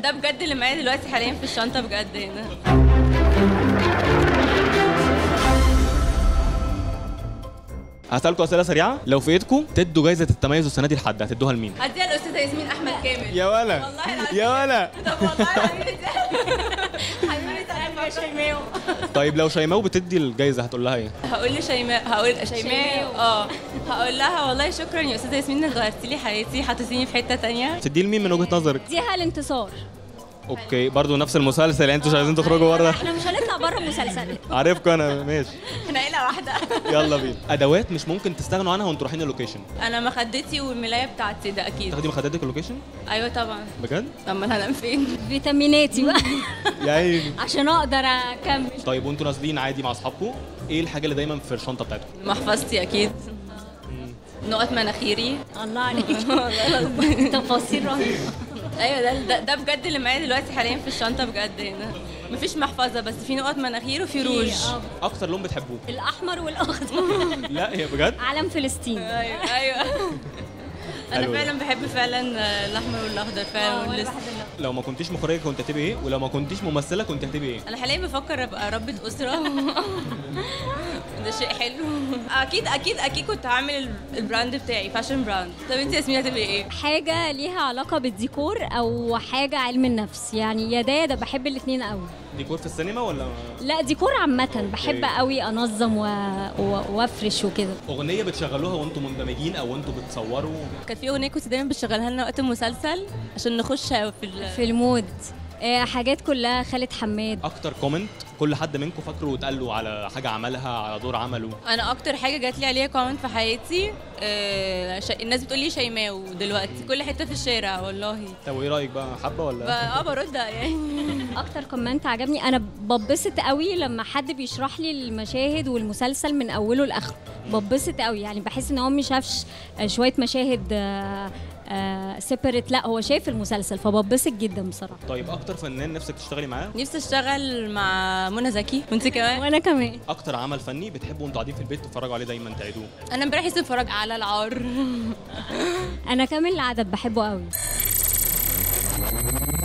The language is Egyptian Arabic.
ده بجد اللي معايا دلوقتي حاليا في الشنطه بجد هنا هسألكم أسئلة سريعة لو في إيدكم تدوا جايزة التميز السنة دي لحد هتدوها لمين؟ هديها الاستاذه ياسمين احمد كامل يا ولا والله العظيم. يا ولا طب والله حبيبتي حبيبتي انا شيماء طيب لو شيماء بتدي الجايزة هتقول لها إيه؟ هقول لشيماء هقول شيماء شيماء. اه هقول لها والله شكرا يا استاذه ياسمين انك غيرتي لي حياتي حطيتيني في حته تانية تدي لمين من وجهة نظرك؟ ديها الانتصار أوكي برضو نفس المسلسل يعني أنتوا مش عايزين تخرجوا بره احنا مش هنطلع بره مسلسل عارفكم أنا ماشي احنا عيله واحده يلا بينا أدوات مش ممكن تستغنوا عنها وأنتوا رايحين اللوكيشن انا مخدتي والملايه بتاعتي ده اكيد تاخدي مخداتك اللوكيشن؟ ايوه طبعا بجد؟ اما انا هنام فين فيتاميناتي بقى يا عيني عشان اقدر اكمل طيب وأنتوا نازلين عادي مع أصحابكم إيه الحاجة اللي دايما في الشنطة بتاعتكم؟ محفظتي اكيد نقط مناخيري الله عليك تفاصيل رهيبه ايوه ده, ده ده بجد اللي معايا دلوقتي حاليا في الشنطه بجد هنا مفيش محفظه بس في نقط مناخير وفي روج آه، أكتر لون بتحبوه؟ الاحمر والاخضر لا هي بجد؟ علم فلسطين ايوه ايوه انا حلو ده. فعلا بحب فعلا الاحمر والاخضر فعلا آه، وأنا واللس- بحب اللون. لو ما كنتيش مخرجة كنت هتبقي إيه؟ ولو ما كنتيش ممثلة كنت هتبقي إيه؟ انا حاليا بفكر ابقى ربة اسره ده شيء حلو اكيد اكيد اكيد كنت هعمل ال- البراند بتاعي فاشن براند طب انت ياسمين هتبقي ايه حاجه ليها علاقه بالديكور او حاجه علم النفس يعني يا ده يا ده بحب الاثنين قوي ديكور في السينما ولا لا ديكور عامه بحب أوكي. قوي انظم و... و... وافرش وكده اغنيه بتشغلوها وانتم مندمجين او وانتم بتصوروا كانت في اغنيه كنت دايما بتشغلها لنا وقت المسلسل عشان نخش في ال... في المود آه، حاجات كلها خالد حماد اكتر كومنت كل حد منكم فاكره واتقال له على حاجه عملها على دور عمله انا اكتر حاجه جات لي عليها كومنت في حياتي آه ش... الناس بتقول لي شيماء دلوقتي كل حته في الشارع والله طب وايه رايك بقى حبه ب... ولا اه برد يعني اكتر كومنت عجبني انا ببسط قوي لما حد بيشرح لي المشاهد والمسلسل من اوله لاخره ببسط قوي يعني بحس ان هو مش شافش آه، شويه مشاهد سيبريت لا هو شايف المسلسل فببسط جدا بصراحه طيب اكتر فنان نفسك تشتغلي معاه نفسي اشتغل مع منى زكي وانت كمان وانا كمان اكتر عمل فني بتحبوا وانتوا قاعدين في البيت تتفرجوا عليه دايما تعيدوه انا امبارح لسه اتفرج على العار انا كمان العدد بحبه قوي